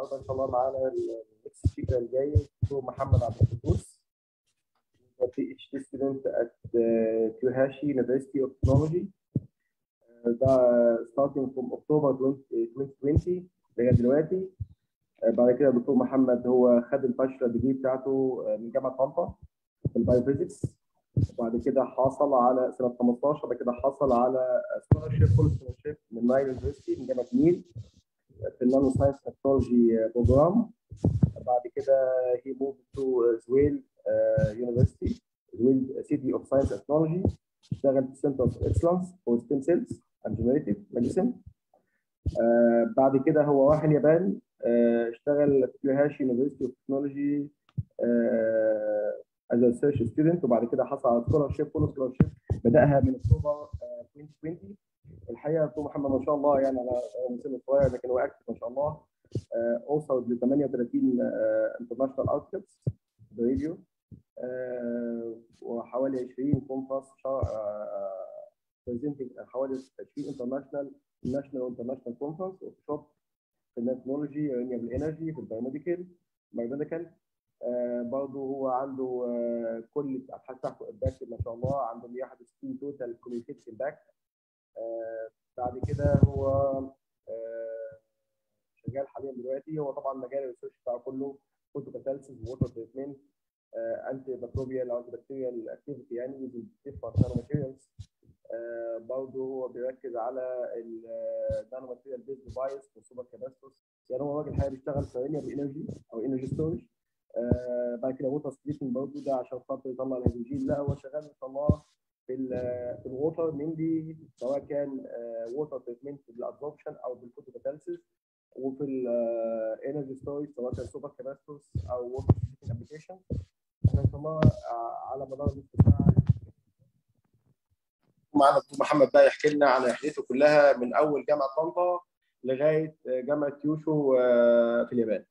النهارده ان شاء الله معانا الاكس سبيكر الجاي دكتور محمد عبد القدوس بي اتش دي ستودنت ات كيوهاشي يونيفرستي اوف تكنولوجي ده ستارتنج فروم اكتوبر 2020 لغايه دلوقتي بعد كده الدكتور محمد هو خد الباشلر ديجري بتاعته من جامعه طنطا في البايوفيزكس وبعد كده حصل على سنه 15 بعد كده حصل على سكولرشيب فول سكولرشيب من نايل يونيفرستي من جامعه نيل في النانو ساينس تكنولوجي بروجرام بعد كده هي موف تو زويل يونيفرستي زويل سيتي اوف ساينس تكنولوجي اشتغل في سنتر اوف اكسلنس فور ستيم سيلز اند جينيريتيف ميديسن بعد كده هو راح اليابان uh, اشتغل في كيوهاشي يونيفرستي اوف تكنولوجي از ريسيرش ستودنت وبعد كده حصل على سكولرشيب فول سكولرشيب بداها من اكتوبر 2020 الحقيقه دكتور محمد ما شاء الله يعني انا سن صغير لكن هو اكتف ما شاء الله اوصل ل 38 انترناشونال اوتفيتس بريفيو وحوالي 20 كونفرنس بريزنتنج حوالي 20 انترناشونال ناشونال وانترناشونال كونفرنس ورك شوب في التكنولوجي رينيبل انرجي في البايوميديكال بايوميديكال آه برضه هو عنده آه كل الابحاث بتاعته امباكت ما شاء الله عنده 161 توتال كوميونيكيت امباكت آه بعد كده هو شغال حاليا دلوقتي هو طبعا مجال الريسيرش بتاعه كله فوتو كاتاليسيس ووتر تريتمنت انتي بكتيريال او انتي بكتيريال اكتيفيتي يعني يوزنج ديفرنت نانو ماتيريالز برضه هو بيركز على النانو ماتيريال بيز ديفايس والسوبر كاباستوس يعني هو راجل حقيقي بيشتغل في رينيبل انرجي او انرجي ستورج آه بعد كده ووتر سبليتنج برضه ده عشان خاطر يطلع الهيدروجين لا هو شغال ان شاء الله في في الووتر مينلي سواء كان ووتر تريتمنت بالابزوربشن او بالفوتوكاتاليسيس وفي الانرجي ستورج سواء كان سوبر كاباستوس او ووتر سبليتنج ابلكيشن احنا ان شاء الله على مدار الاستماع معانا الدكتور محمد بقى يحكي لنا عن رحلته كلها من اول جامعه طنطا لغايه جامعه كيوشو في اليابان.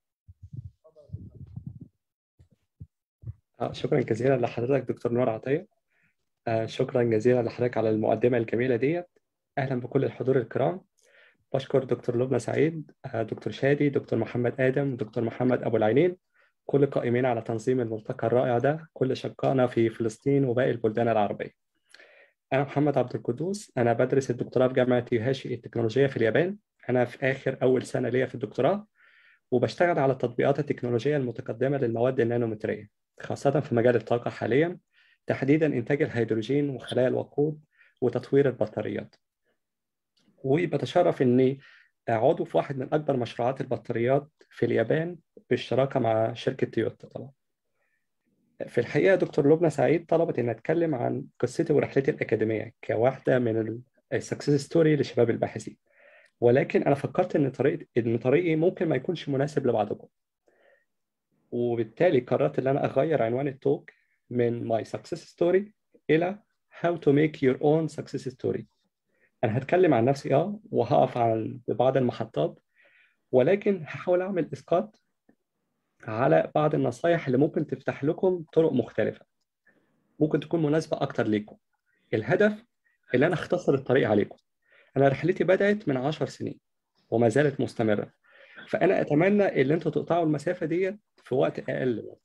شكرا جزيلا لحضرتك دكتور نور عطيه شكرا جزيلا لحضرتك على المقدمه الجميله ديت اهلا بكل الحضور الكرام بشكر دكتور لبنى سعيد دكتور شادي دكتور محمد ادم دكتور محمد ابو العينين كل القائمين على تنظيم الملتقى الرائع ده كل شقائنا في فلسطين وباقي البلدان العربيه انا محمد عبد القدوس انا بدرس الدكتوراه في جامعه يوهاشي التكنولوجيه في اليابان انا في اخر اول سنه ليا في الدكتوراه وبشتغل على التطبيقات التكنولوجيه المتقدمه للمواد النانومتريه خاصة في مجال الطاقة حاليا تحديدا إنتاج الهيدروجين وخلايا الوقود وتطوير البطاريات وبتشرف إني عضو في واحد من أكبر مشروعات البطاريات في اليابان بالشراكة مع شركة تويوتا طبعا في الحقيقة دكتور لبنى سعيد طلبت إن أتكلم عن قصتي ورحلتي الأكاديمية كواحدة من السكسس ستوري لشباب الباحثين ولكن أنا فكرت إن طريقي إن طريقي ممكن ما يكونش مناسب لبعضكم وبالتالي قررت ان انا اغير عنوان التوك من my success story الى how to make your own success story انا هتكلم عن نفسي اه وهقف عن بعض المحطات ولكن هحاول اعمل اسقاط على بعض النصايح اللي ممكن تفتح لكم طرق مختلفة ممكن تكون مناسبة أكتر ليكم الهدف اللي أنا أختصر الطريق عليكم أنا رحلتي بدأت من عشر سنين وما زالت مستمرة فأنا أتمنى إن أنتوا تقطعوا المسافة ديت في وقت اقل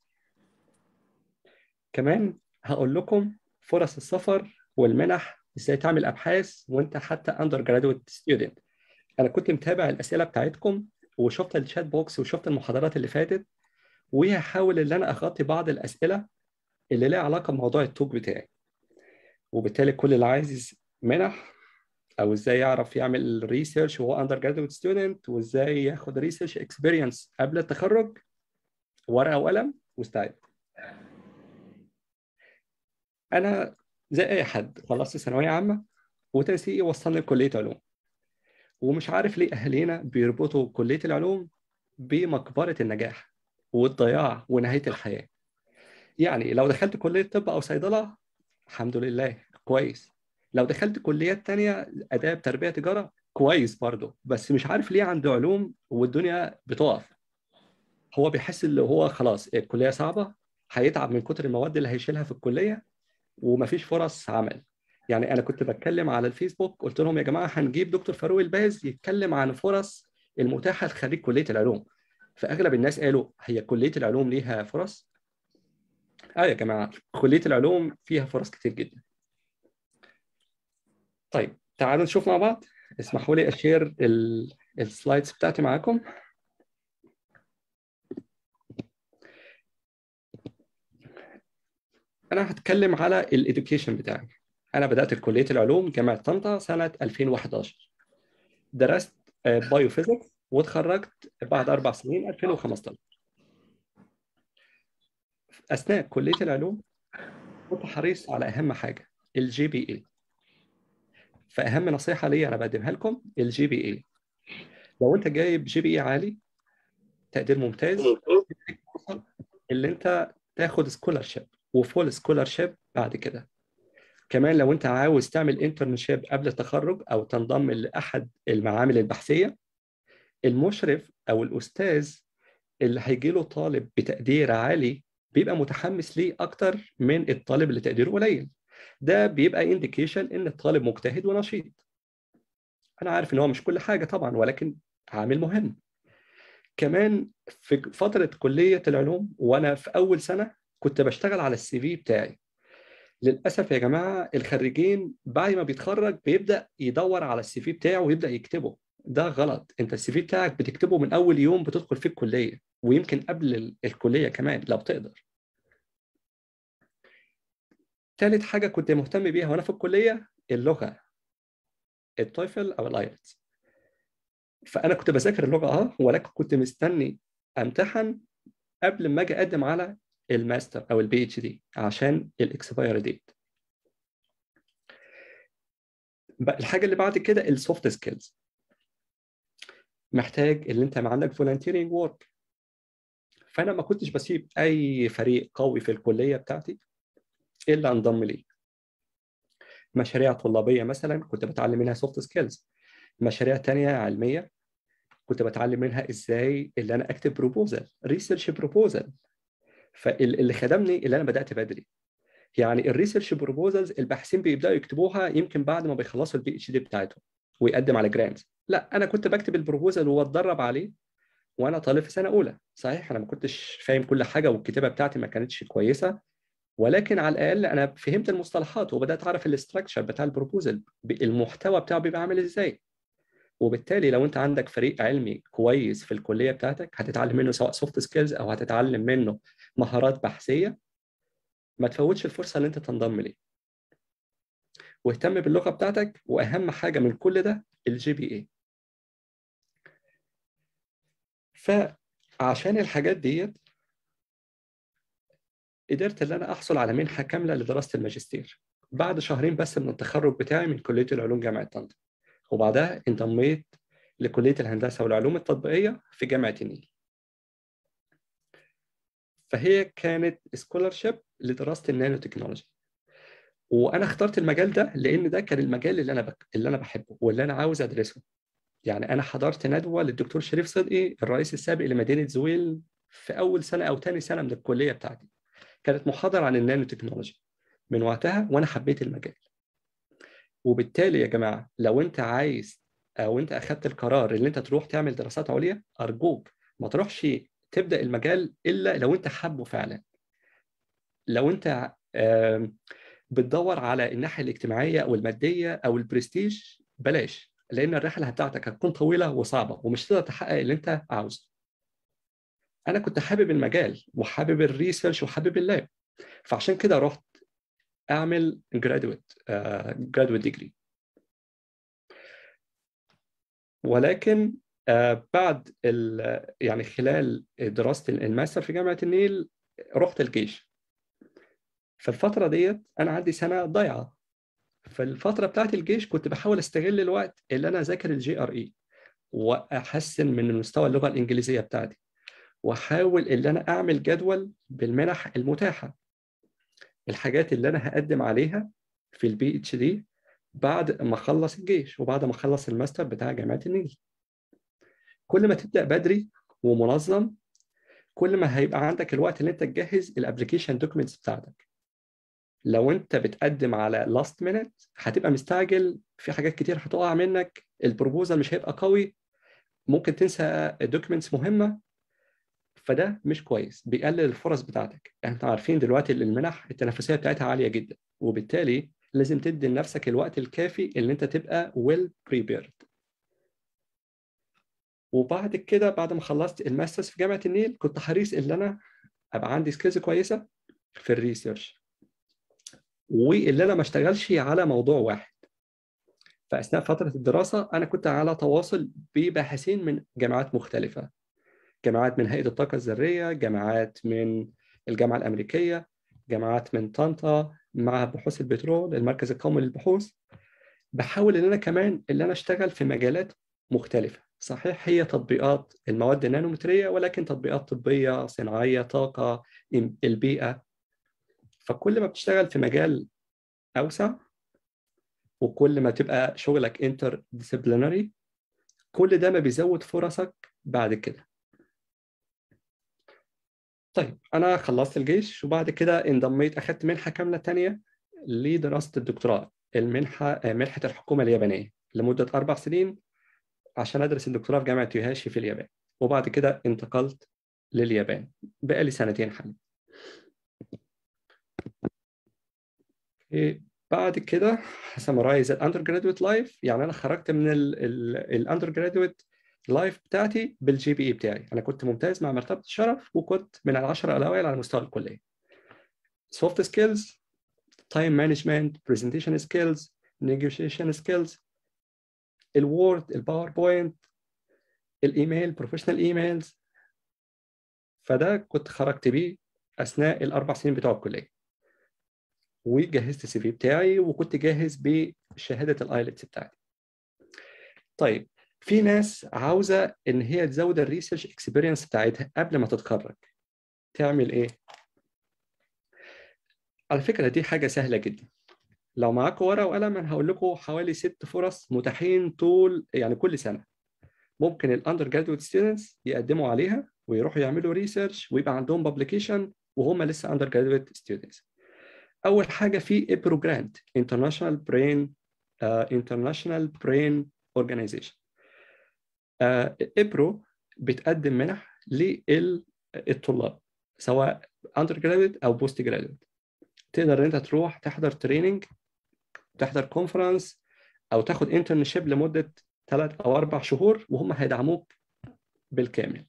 كمان هقول لكم فرص السفر والمنح ازاي تعمل ابحاث وانت حتى اندر جرادويت ستودنت انا كنت متابع الاسئله بتاعتكم وشفت الشات بوكس وشفت المحاضرات اللي فاتت وهحاول ان انا اغطي بعض الاسئله اللي لها علاقه بموضوع التوك بتاعي وبالتالي كل اللي عايز منح او ازاي يعرف يعمل ريسيرش وهو اندر جرادويت ستودنت وازاي ياخد ريسيرش اكسبيرينس قبل التخرج ورقه وقلم واستعد انا زي اي حد خلصت ثانويه عامه وتنسيقي وصلني لكليه علوم ومش عارف ليه اهالينا بيربطوا كليه العلوم بمقبره النجاح والضياع ونهايه الحياه يعني لو دخلت كليه طب او صيدله الحمد لله كويس لو دخلت كليات تانية اداب تربيه تجاره كويس برضه بس مش عارف ليه عنده علوم والدنيا بتقف هو بيحس اللي هو خلاص الكليه صعبه هيتعب من كتر المواد اللي هيشيلها في الكليه ومفيش فرص عمل يعني انا كنت بتكلم على الفيسبوك قلت لهم يا جماعه هنجيب دكتور فاروق الباز يتكلم عن فرص المتاحه لخريج كليه العلوم فاغلب الناس قالوا هي كليه العلوم ليها فرص اه يا جماعه كليه العلوم فيها فرص كتير جدا طيب تعالوا نشوف مع بعض اسمحوا لي اشير السلايدز بتاعتي معاكم انا هتكلم على الاديوكيشن بتاعي انا بدات كليه العلوم جامعه طنطا سنه 2011 درست بايوفيزيكس واتخرجت بعد اربع سنين 2015 اثناء كليه العلوم كنت حريص على اهم حاجه الجي بي اي فاهم نصيحه ليا انا بقدمها لكم الجي بي اي لو انت جايب جي بي اي عالي تقدير ممتاز اللي انت تاخد سكولارشيب وفول سكولارشيب بعد كده كمان لو انت عاوز تعمل انترنشيب قبل التخرج او تنضم لاحد المعامل البحثيه المشرف او الاستاذ اللي هيجي له طالب بتقدير عالي بيبقى متحمس ليه اكتر من الطالب اللي تقديره قليل ده بيبقى انديكيشن ان الطالب مجتهد ونشيط انا عارف ان هو مش كل حاجه طبعا ولكن عامل مهم كمان في فتره كليه العلوم وانا في اول سنه كنت بشتغل على السي في بتاعي للاسف يا جماعه الخريجين بعد ما بيتخرج بيبدا يدور على السي في بتاعه ويبدا يكتبه ده غلط انت السي في بتاعك بتكتبه من اول يوم بتدخل فيه الكليه ويمكن قبل الكليه كمان لو تقدر ثالث حاجه كنت مهتم بيها وانا في الكليه اللغه التويفل او الايلتس فانا كنت بذاكر اللغه اه ولكن كنت مستني امتحن قبل ما اجي اقدم على الماستر او البي اتش دي عشان الاكسباير ديت الحاجه اللي بعد كده السوفت سكيلز محتاج اللي انت ما عندك فولنتيرنج ورك فانا ما كنتش بسيب اي فريق قوي في الكليه بتاعتي الا انضم ليه مشاريع طلابيه مثلا كنت بتعلم منها سوفت سكيلز مشاريع تانية علميه كنت بتعلم منها ازاي اللي انا اكتب بروبوزل ريسيرش بروبوزل فاللي خدمني اللي انا بدات بدري يعني الريسيرش بروبوزلز الباحثين بيبداوا يكتبوها يمكن بعد ما بيخلصوا البي اتش دي بتاعتهم ويقدم على جرانت لا انا كنت بكتب البروبوزل واتدرب عليه وانا طالب في سنه اولى صحيح انا ما كنتش فاهم كل حاجه والكتابه بتاعتي ما كانتش كويسه ولكن على الاقل انا فهمت المصطلحات وبدات اعرف الاستراكشر بتاع البروبوزل المحتوى بتاعه بيبقى عامل ازاي وبالتالي لو انت عندك فريق علمي كويس في الكليه بتاعتك هتتعلم منه سواء سوفت سكيلز او هتتعلم منه مهارات بحثيه ما تفوتش الفرصه اللي انت تنضم ليه واهتم باللغه بتاعتك واهم حاجه من كل ده الجي بي اي فعشان الحاجات ديت قدرت ان انا احصل على منحه كامله لدراسه الماجستير بعد شهرين بس من التخرج بتاعي من كليه العلوم جامعه طنطا وبعدها انضميت لكليه الهندسه والعلوم التطبيقيه في جامعه النيل فهي كانت سكولارشيب لدراسه النانو تكنولوجي وانا اخترت المجال ده لان ده كان المجال اللي انا بك... اللي انا بحبه واللي انا عاوز ادرسه يعني انا حضرت ندوه للدكتور شريف صدقي الرئيس السابق لمدينه زويل في اول سنه او ثاني سنه من الكليه بتاعتي كانت محاضره عن النانو تكنولوجي من وقتها وانا حبيت المجال وبالتالي يا جماعه لو انت عايز او انت اخذت القرار ان انت تروح تعمل دراسات عليا ارجوك ما تروحش تبدا المجال الا لو انت حابه فعلا لو انت بتدور على الناحيه الاجتماعيه او الماديه او البرستيج بلاش لان الرحله بتاعتك هتكون طويله وصعبه ومش تقدر تحقق اللي انت عاوزه انا كنت حابب المجال وحابب الريسيرش وحابب اللاب فعشان كده رحت اعمل جرادويت جرادويت ديجري ولكن uh, بعد يعني خلال دراسه الماستر في جامعه النيل رحت الجيش فالفتره ديت انا عندي سنه ضايعه فالفتره بتاعت الجيش كنت بحاول استغل الوقت اللي انا اذاكر الجي ار اي واحسن من مستوى اللغه الانجليزيه بتاعتي واحاول ان انا اعمل جدول بالمنح المتاحه الحاجات اللي انا هقدم عليها في البي اتش دي بعد ما اخلص الجيش وبعد ما اخلص الماستر بتاع جامعه النيل كل ما تبدا بدري ومنظم كل ما هيبقى عندك الوقت اللي انت تجهز الابلكيشن دوكيومنتس بتاعتك لو انت بتقدم على لاست مينت هتبقى مستعجل في حاجات كتير هتقع منك البروبوزال مش هيبقى قوي ممكن تنسى دوكيومنتس مهمه فده مش كويس بيقلل الفرص بتاعتك احنا عارفين دلوقتي ان المنح التنافسيه بتاعتها عاليه جدا وبالتالي لازم تدي لنفسك الوقت الكافي ان انت تبقى ويل بريبيرد وبعد كده بعد ما خلصت الماسترز في جامعه النيل كنت حريص ان انا ابقى عندي سكيلز كويسه في الريسيرش واللي انا ما اشتغلش على موضوع واحد فاثناء فتره الدراسه انا كنت على تواصل بباحثين من جامعات مختلفه جامعات من هيئه الطاقه الذريه جامعات من الجامعه الامريكيه جامعات من طنطا مع بحوث البترول المركز القومي للبحوث بحاول ان انا كمان اللي انا اشتغل في مجالات مختلفه صحيح هي تطبيقات المواد النانومتريه ولكن تطبيقات طبيه صناعيه طاقه البيئه فكل ما بتشتغل في مجال اوسع وكل ما تبقى شغلك انتر ديسيبلينري كل ده ما بيزود فرصك بعد كده طيب انا خلصت الجيش وبعد كده انضميت اخدت منحه كامله تانية لدراسه الدكتوراه المنحه منحه الحكومه اليابانيه لمده اربع سنين عشان ادرس الدكتوراه في جامعه يوهاشي في اليابان وبعد كده انتقلت لليابان بقالي سنتين حاليا بعد كده سمرايز الاندر جرادويت لايف يعني انا خرجت من الاندر جرادويت لايف بتاعتي بالجي بي اي بتاعي انا كنت ممتاز مع مرتبه الشرف وكنت من العشره الاوائل على مستوى الكليه سوفت سكيلز تايم مانجمنت برزنتيشن سكيلز نيجوشيشن سكيلز الوورد الباوربوينت الايميل بروفيشنال ايميلز فده كنت خرجت بيه اثناء الاربع سنين بتوع الكليه وجهزت السي في بتاعي وكنت جاهز بشهاده الايلتس بتاعتي طيب في ناس عاوزه ان هي تزود الريسيرش اكسبيرينس بتاعتها قبل ما تتخرج تعمل ايه على فكره دي حاجه سهله جدا لو معاكم ورقه وقلم انا هقول لكم حوالي ست فرص متاحين طول يعني كل سنه ممكن الاندر جرادويت ستودنتس يقدموا عليها ويروحوا يعملوا ريسيرش ويبقى عندهم بابليكيشن وهم لسه اندر جرادويت ستودنتس اول حاجه في ابرو جرانت انترناشونال برين انترناشونال برين اورجانيزيشن ابرو بتقدم منح للطلاب سواء اندر جرادويت او بوست جرادويت تقدر ان انت تروح تحضر تريننج تحضر كونفرنس او تاخد انترنشيب لمده ثلاث او اربع شهور وهم هيدعموك بالكامل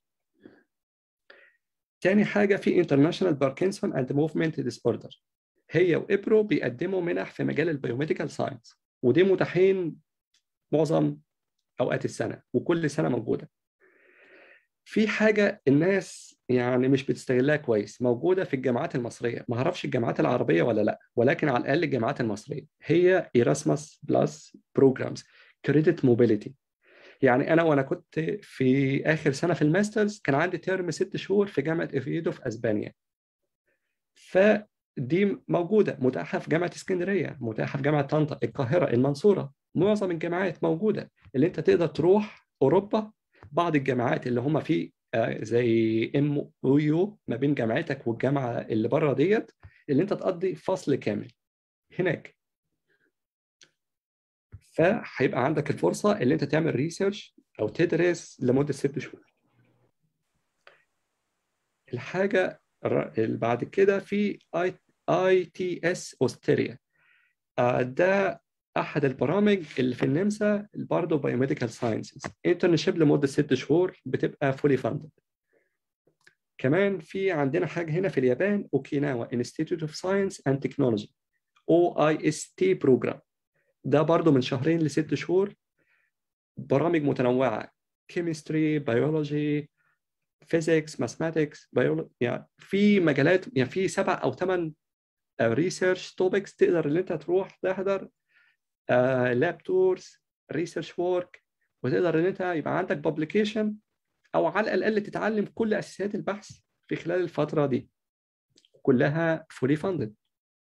تاني حاجه في انترناشونال باركنسون اند موفمنت ديس اوردر هي وابرو بيقدموا منح في مجال البيوميديكال ساينس ودي متاحين معظم اوقات السنه وكل سنه موجوده في حاجه الناس يعني مش بتستغلها كويس موجوده في الجامعات المصريه ما اعرفش الجامعات العربيه ولا لا ولكن على الاقل الجامعات المصريه هي ايراسماس بلس بروجرامز كريدت موبيليتي يعني انا وانا كنت في اخر سنه في الماسترز كان عندي ترم ست شهور في جامعه افيدو في اسبانيا فدي موجوده متاحه في جامعه اسكندريه متاحه في جامعه طنطا القاهره المنصوره معظم الجامعات موجوده اللي انت تقدر تروح اوروبا بعض الجامعات اللي هم في زي ام او يو ما بين جامعتك والجامعه اللي بره ديت اللي انت تقضي فصل كامل هناك فهيبقى عندك الفرصه اللي انت تعمل ريسيرش او تدرس لمده ست شهور الحاجه اللي بعد كده في اي اي تي اس اوستريا ده احد البرامج اللي في النمسا برضه بايوميديكال ساينسز انترنشيب لمده ست شهور بتبقى فولي فاندد كمان في عندنا حاجه هنا في اليابان اوكيناوا انستيتيوت اوف ساينس اند تكنولوجي او اي اس تي بروجرام ده برضه من شهرين لست شهور برامج متنوعه كيمستري بيولوجي فيزيكس ماثماتكس يعني في مجالات يعني في سبع او ثمان ريسيرش توبكس تقدر ان انت تروح تحضر لاب تورز ريسيرش وورك وتقدر ان انت يبقى عندك بابليكيشن او على الاقل تتعلم كل اساسيات البحث في خلال الفتره دي كلها فولي فاندد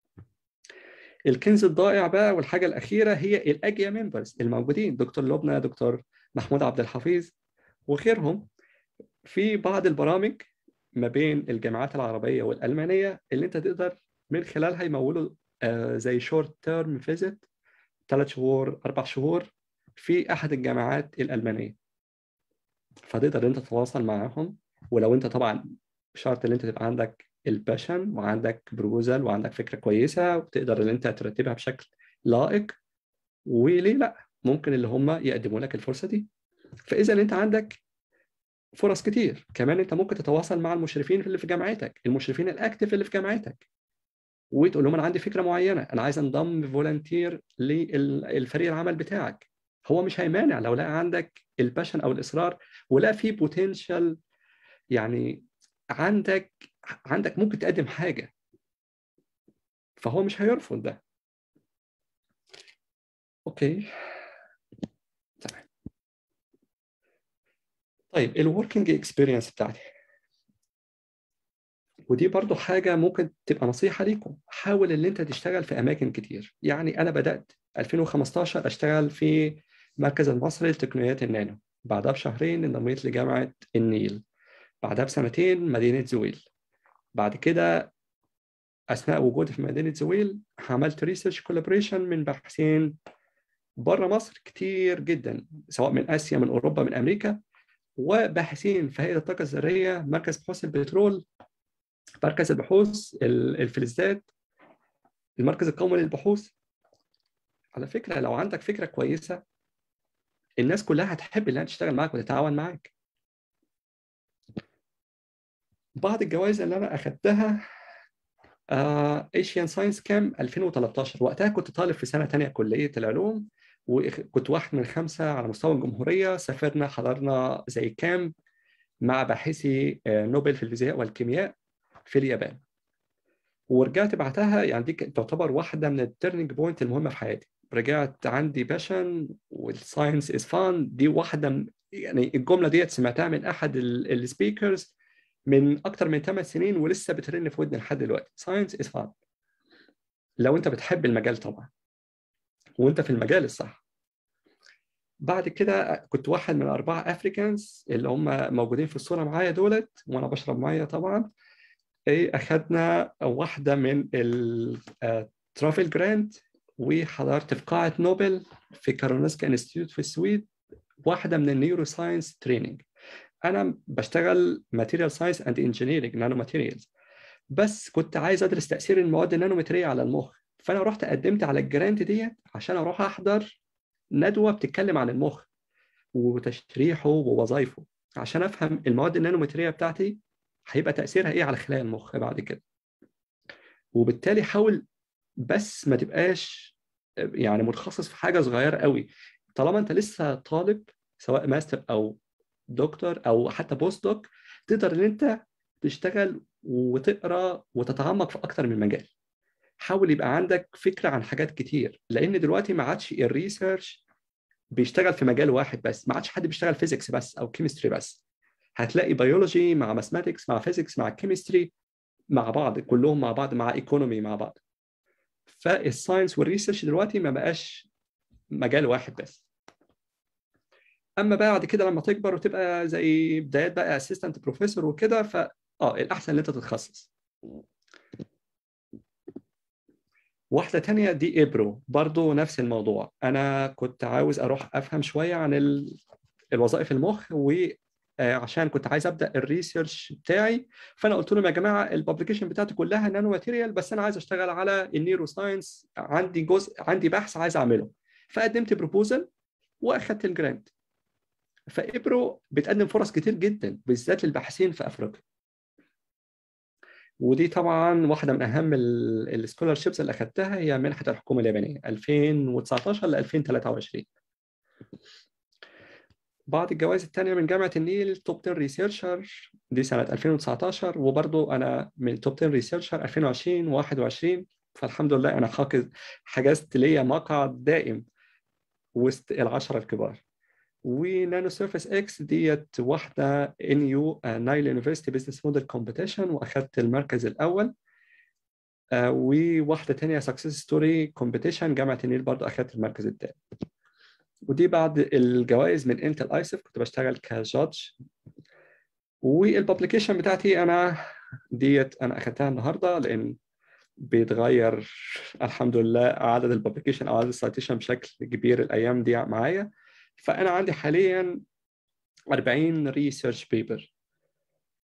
الكنز الضائع بقى والحاجه الاخيره هي الاجيا ممبرز الموجودين دكتور لبنى دكتور محمود عبد الحفيظ وغيرهم في بعض البرامج ما بين الجامعات العربيه والالمانيه اللي انت تقدر من خلالها يمولوا زي شورت تيرم فيزيت ثلاث شهور اربع شهور في احد الجامعات الالمانيه فتقدر انت تتواصل معاهم ولو انت طبعا شرط ان انت تبقى عندك الباشن وعندك بروزل وعندك فكره كويسه وتقدر ان انت ترتبها بشكل لائق وليه لا ممكن اللي هم يقدموا لك الفرصه دي فاذا انت عندك فرص كتير كمان انت ممكن تتواصل مع المشرفين اللي في جامعتك المشرفين الاكتف اللي في جامعتك وتقول لهم انا عندي فكره معينه انا عايز انضم فولنتير للفريق العمل بتاعك هو مش هيمانع لو لقى عندك الباشن او الاصرار ولا في بوتنشال يعني عندك عندك ممكن تقدم حاجه فهو مش هيرفض ده اوكي تمام طيب الوركينج اكسبيرينس بتاعتي ودي برضو حاجة ممكن تبقى نصيحة ليكم حاول ان انت تشتغل في اماكن كتير يعني انا بدأت 2015 اشتغل في مركز المصري لتقنيات النانو بعدها بشهرين انضميت لجامعة النيل بعدها بسنتين مدينة زويل بعد كده اثناء وجودي في مدينة زويل عملت ريسيرش كولابريشن من باحثين بره مصر كتير جدا سواء من اسيا من اوروبا من امريكا وباحثين في هيئه الطاقه الذريه مركز بحوث البترول مركز البحوث الفلزات المركز القومي للبحوث على فكره لو عندك فكره كويسه الناس كلها هتحب انها تشتغل معاك وتتعاون معاك بعض الجوائز اللي انا اخذتها ايشيان ساينس كام 2013 وقتها كنت طالب في سنه ثانيه كليه العلوم وكنت واحد من خمسه على مستوى الجمهوريه سافرنا حضرنا زي كامب مع باحثي نوبل في الفيزياء والكيمياء في اليابان ورجعت بعدها يعني دي تعتبر واحده من التيرنينج بوينت المهمه في حياتي رجعت عندي باشن والساينس از فان دي واحده من يعني الجمله ديت سمعتها من احد السبيكرز من اكتر من 8 سنين ولسه بترن في ودني لحد دلوقتي ساينس از فان لو انت بتحب المجال طبعا وانت في المجال الصح بعد كده كنت واحد من أربعة أفريكانز اللي هم موجودين في الصورة معايا دولت وأنا بشرب مية طبعا إيه أخدنا واحدة من الترافل جراند وحضرت في قاعة نوبل في كارولينسكا انستيتيوت في السويد واحدة من النيورو ساينس تريننج أنا بشتغل ماتيريال ساينس أند انجينيرنج نانو ماتيريالز بس كنت عايز أدرس تأثير المواد النانومترية على المخ فأنا رحت قدمت على الجرانت ديت عشان أروح أحضر ندوه بتتكلم عن المخ وتشريحه ووظائفه عشان افهم المواد النانومتريه بتاعتي هيبقى تاثيرها ايه على خلايا المخ بعد كده وبالتالي حاول بس ما تبقاش يعني متخصص في حاجه صغيره قوي طالما انت لسه طالب سواء ماستر او دكتور او حتى بوست دوك تقدر ان انت تشتغل وتقرا وتتعمق في اكتر من مجال حاول يبقى عندك فكره عن حاجات كتير لان دلوقتي ما عادش الريسيرش بيشتغل في مجال واحد بس ما عادش حد بيشتغل فيزيكس بس او كيمستري بس هتلاقي بيولوجي مع ماثماتكس مع فيزيكس مع كيمستري مع بعض كلهم مع بعض مع ايكونومي مع بعض فالساينس والريسيرش دلوقتي ما بقاش مجال واحد بس اما بعد كده لما تكبر وتبقى زي بدايات بقى اسيستنت بروفيسور وكده ف اه الاحسن ان انت تتخصص واحدة تانية دي إبرو برضو نفس الموضوع أنا كنت عاوز أروح أفهم شوية عن ال... الوظائف المخ وعشان كنت عايز أبدأ الريسيرش بتاعي فأنا قلت لهم يا جماعة الببليكيشن بتاعتي كلها نانو ماتيريال بس أنا عايز أشتغل على النيرو ساينس عندي جزء عندي بحث عايز أعمله فقدمت بروبوزل وأخدت الجرانت فإبرو بتقدم فرص كتير جدا بالذات للباحثين في أفريقيا ودي طبعا واحده من اهم السكولارشيبس اللي اخذتها هي منحه الحكومه اليابانيه 2019 ل 2023 بعض الجوائز الثانيه من جامعه النيل توب 10 ريسيرشر دي سنه 2019 وبرضو انا من توب 10 ريسيرشر 2020 و21 فالحمد لله انا حاجز حجزت ليا مقعد دائم وسط العشره الكبار ونانو سيرفيس اكس ديت واحده ان يو نايل يونيفرستي بزنس موديل كومبيتيشن واخدت المركز الاول uh, وواحده ثانيه سكسس ستوري كومبيتيشن جامعه النيل برضو اخدت المركز الثاني ودي بعض الجوائز من انتل ايسف كنت بشتغل كجادج والببليكيشن بتاعتي انا ديت انا اخدتها النهارده لان بيتغير الحمد لله عدد الببليكيشن او عدد السايتيشن بشكل كبير الايام دي معايا فانا عندي حاليا 40 ريسيرش بيبر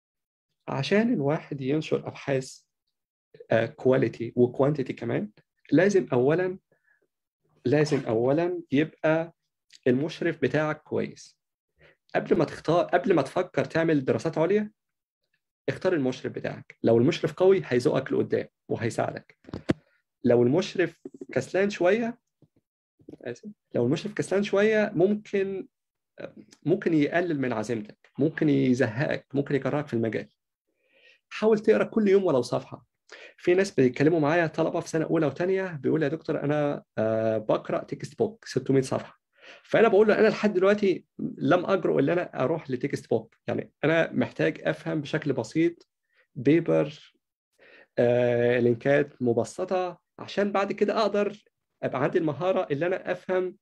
عشان الواحد ينشر ابحاث كواليتي وكوانتيتي كمان لازم اولا لازم اولا يبقى المشرف بتاعك كويس قبل ما تختار قبل ما تفكر تعمل دراسات عليا اختار المشرف بتاعك لو المشرف قوي هيزقك لقدام وهيساعدك لو المشرف كسلان شويه آسف. لو المشرف كسلان شويه ممكن ممكن يقلل من عزيمتك ممكن يزهقك ممكن يكرهك في المجال حاول تقرا كل يوم ولو صفحه في ناس بيتكلموا معايا طلبه في سنه اولى وثانيه بيقول يا دكتور انا بقرا تكست بوك 600 صفحه فانا بقول له انا لحد دلوقتي لم اجرؤ ان انا اروح لتكست بوك يعني انا محتاج افهم بشكل بسيط بيبر آه، لينكات مبسطه عشان بعد كده اقدر ابقى عندي المهاره اللي انا افهم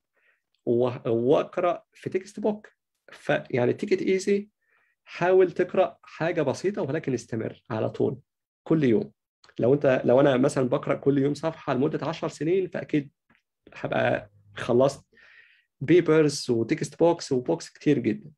واقرا في تكست بوك فيعني تيكت ايزي حاول تقرا حاجه بسيطه ولكن استمر على طول كل يوم لو انت لو انا مثلا بقرا كل يوم صفحه لمده 10 سنين فاكيد هبقى خلصت بيبرز وتكست بوكس وبوكس كتير جدا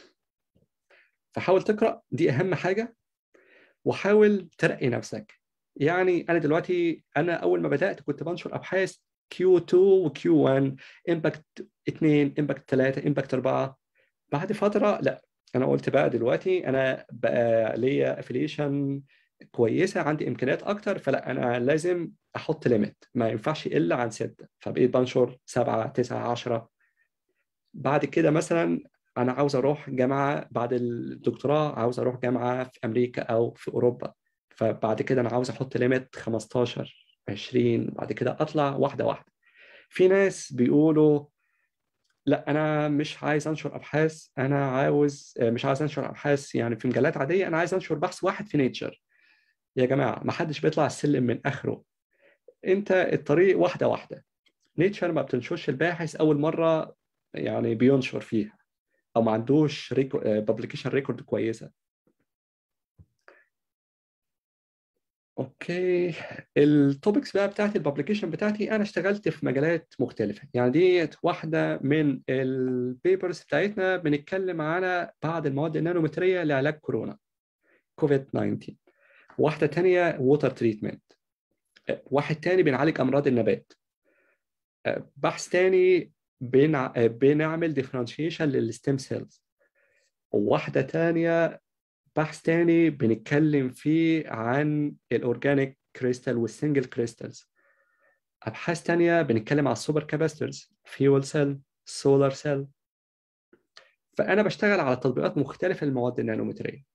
فحاول تقرا دي اهم حاجه وحاول ترقي نفسك يعني انا دلوقتي انا اول ما بدات كنت بنشر ابحاث Q2 و Q1 امباكت 2 امباكت 3 امباكت 4 بعد فتره لا انا قلت بقى دلوقتي انا بقى ليا افليشن كويسه عندي امكانيات اكتر فلا انا لازم احط ليميت ما ينفعش يقل عن سته فبقيت بنشر سبعه تسعه 10 بعد كده مثلا انا عاوز اروح جامعه بعد الدكتوراه عاوز اروح جامعه في امريكا او في اوروبا فبعد كده انا عاوز احط ليميت 15 20 بعد كده اطلع واحده واحده في ناس بيقولوا لا انا مش عايز انشر ابحاث انا عاوز مش عايز انشر ابحاث يعني في مجلات عاديه انا عايز انشر بحث واحد في نيتشر يا جماعه ما حدش بيطلع السلم من اخره انت الطريق واحده واحده نيتشر ما بتنشرش الباحث اول مره يعني بينشر فيها او ما عندوش ريكو... بابليكيشن ريكورد كويسه اوكي التوبكس بقى بتاعتي البابليكيشن بتاعتي انا اشتغلت في مجالات مختلفه يعني دي واحده من البيبرز بتاعتنا بنتكلم على بعض المواد النانومتريه لعلاج كورونا كوفيد 19 واحده تانية ووتر تريتمنت واحد تاني بنعالج امراض النبات بحث تاني بنع... بنعمل ديفرنشيشن للستيم سيلز وواحده تانية بحث تاني بنتكلم فيه عن الاورجانيك كريستال والسنجل كريستالز ابحاث تانية بنتكلم على السوبر كاباسترز فيول سيل سولار سيل فانا بشتغل على تطبيقات مختلفه للمواد النانومتريه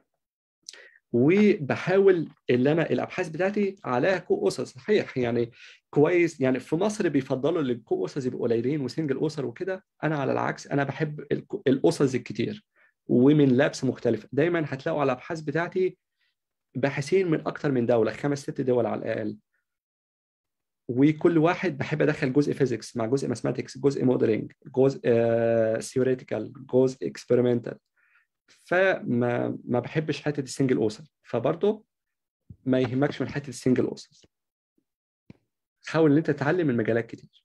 وبحاول اللي انا الابحاث بتاعتي عليها كو اسس صحيح يعني كويس يعني في مصر بيفضلوا الكو اسس يبقوا قليلين وسنجل اسر وكده انا على العكس انا بحب الاسس الكتير ومن لابس مختلفه دايما هتلاقوا على الابحاث بتاعتي باحثين من اكتر من دوله خمس ست دول على الاقل وكل واحد بحب ادخل جزء فيزيكس مع جزء ماثماتكس جزء موديلنج جزء ثيوريتيكال جزء اكسبيرمنتال فما ما بحبش حته السنجل اوسر فبرضه ما يهمكش من حته السنجل اوسر حاول ان انت تتعلم من مجالات كتير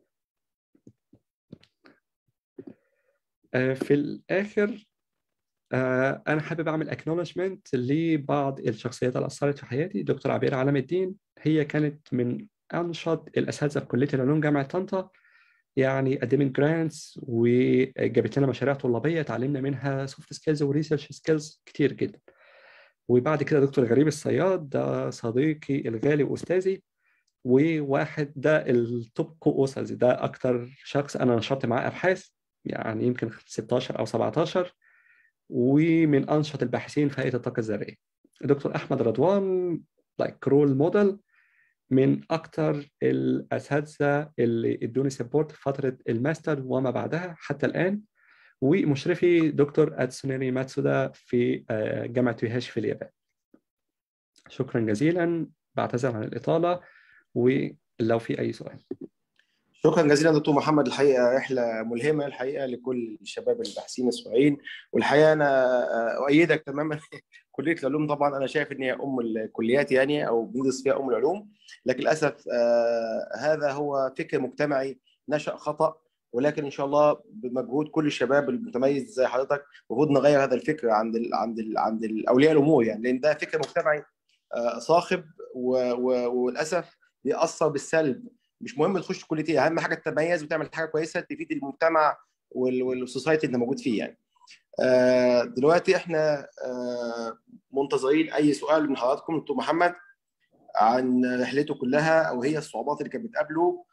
في الاخر انا حابب اعمل اكنولجمنت لبعض الشخصيات اللي اثرت في حياتي دكتور عبير علام الدين هي كانت من انشط الاساتذه في كليه العلوم جامعه طنطا يعني قدمت جرانتس وجابت لنا مشاريع طلابيه اتعلمنا منها سوفت سكيلز وريسيرش سكيلز كتير جدا وبعد كده دكتور غريب الصياد ده صديقي الغالي واستاذي وواحد ده التوب كو اوسرز ده اكتر شخص انا نشرت معاه ابحاث يعني يمكن 16 او 17 ومن انشط الباحثين في هيئه الطاقه الذريه دكتور احمد رضوان لايك رول موديل من اكثر الاساتذه اللي ادوني سبورت في فتره الماستر وما بعدها حتى الان ومشرفي دكتور اتسونيري ماتسودا في جامعه يوهاشي في اليابان شكرا جزيلا بعتذر عن الاطاله ولو في اي سؤال شكرا جزيلا دكتور محمد الحقيقه رحله ملهمه الحقيقه لكل الشباب الباحثين السوريين والحقيقه انا اؤيدك تماما كليه العلوم طبعا انا شايف ان هي ام الكليات يعني او بندرس فيها ام العلوم لكن للاسف آه هذا هو فكر مجتمعي نشا خطا ولكن ان شاء الله بمجهود كل الشباب المتميز زي حضرتك المفروض نغير هذا الفكر عند ال عند ال عند اولياء الامور يعني لان ده فكر مجتمعي صاخب وللاسف بيأثر بالسلب مش مهم تخش كليه ايه اهم حاجه تتميز وتعمل حاجه كويسه تفيد المجتمع والسوسايتي اللي موجود فيه يعني دلوقتي احنا منتظرين اي سؤال من حضراتكم دكتور محمد عن رحلته كلها او هي الصعوبات اللي كانت بتقابله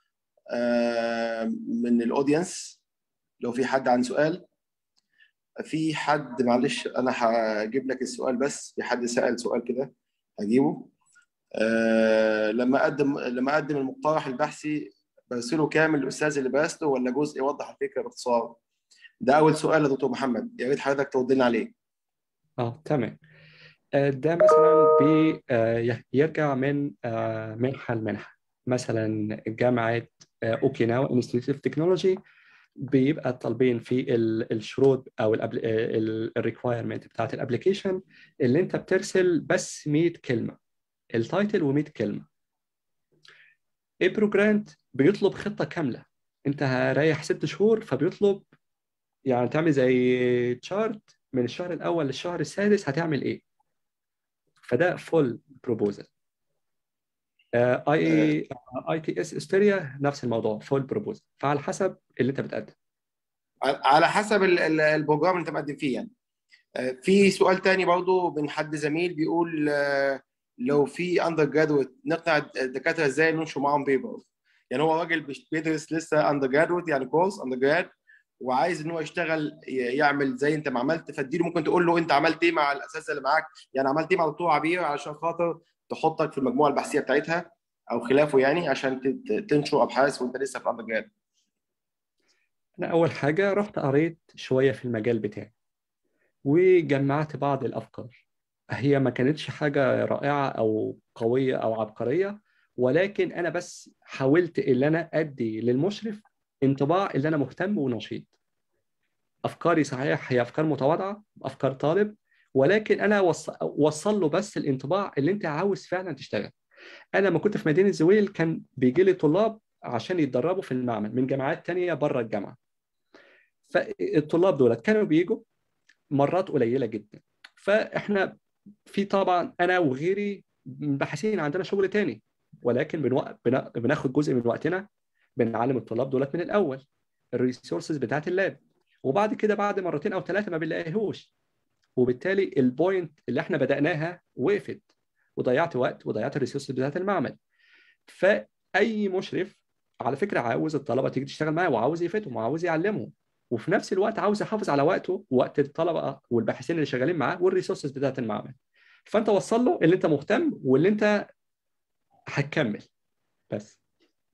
من الاودينس لو في حد عن سؤال في حد معلش انا هجيب لك السؤال بس في حد سال سؤال كده هجيبه أه لما اقدم لما اقدم المقترح البحثي برسله كامل للاستاذ اللي برسله ولا جزء يوضح الفكره باختصار ده اول سؤال يا دكتور محمد يا ريت حضرتك ترد لنا عليه اه تمام ده مثلا بي يرجع من منحه لمنحه مثلا جامعه اوكيناوا انستيتيوت اوف تكنولوجي بيبقى طالبين في الشروط او الريكوايرمنت بتاعت الابلكيشن اللي انت بترسل بس 100 كلمه التايتل و100 كلمه البروجرانت بيطلب خطه كامله انت رايح ست شهور فبيطلب يعني تعمل زي تشارت من الشهر الاول للشهر السادس هتعمل ايه فده فول بروبوزل اي اي تي اس استيريا نفس الموضوع فول بروبوزل فعلى حسب اللي انت بتقدم على حسب البروجرام اللي انت مقدم فيه يعني في سؤال تاني برضه من حد زميل بيقول لو في اندر جرادويت نقنع الدكاتره ازاي ننشر معاهم بيبر يعني هو راجل بيدرس لسه اندر جرادويت يعني كورس اندر جراد وعايز ان هو يشتغل يعمل زي انت ما عملت فاديله ممكن تقول له انت عملت ايه مع الاساتذه اللي معاك يعني عملت ايه مع دكتور عبير علشان خاطر تحطك في المجموعه البحثيه بتاعتها او خلافه يعني عشان تنشر ابحاث وانت لسه في الاندر جراد انا اول حاجه رحت قريت شويه في المجال بتاعي وجمعت بعض الافكار هي ما كانتش حاجه رائعه او قويه او عبقريه ولكن انا بس حاولت ان انا ادي للمشرف انطباع ان انا مهتم ونشيط افكاري صحيح هي افكار متواضعه افكار طالب ولكن انا وصل له بس الانطباع اللي انت عاوز فعلا تشتغل انا لما كنت في مدينه زويل كان بيجي لي طلاب عشان يتدربوا في المعمل من جامعات تانية بره الجامعه فالطلاب دولت كانوا بيجوا مرات قليله جدا فاحنا في طبعا انا وغيري باحثين عندنا شغل تاني ولكن بنوق... بناخد جزء من وقتنا بنعلم الطلاب دولت من الاول الريسورسز بتاعت اللاب وبعد كده بعد مرتين او ثلاثه ما بنلاقيهوش وبالتالي البوينت اللي احنا بداناها وقفت وضيعت وقت وضيعت الريسورسز بتاعت المعمل فاي مشرف على فكره عاوز الطلبه تيجي تشتغل معاه وعاوز يفيدهم وعاوز يعلمهم وفي نفس الوقت عاوز يحافظ على وقته ووقت الطلبه والباحثين اللي شغالين معاه والريسورسز بتاعت المعمل فانت وصل له اللي انت مهتم واللي انت هتكمل بس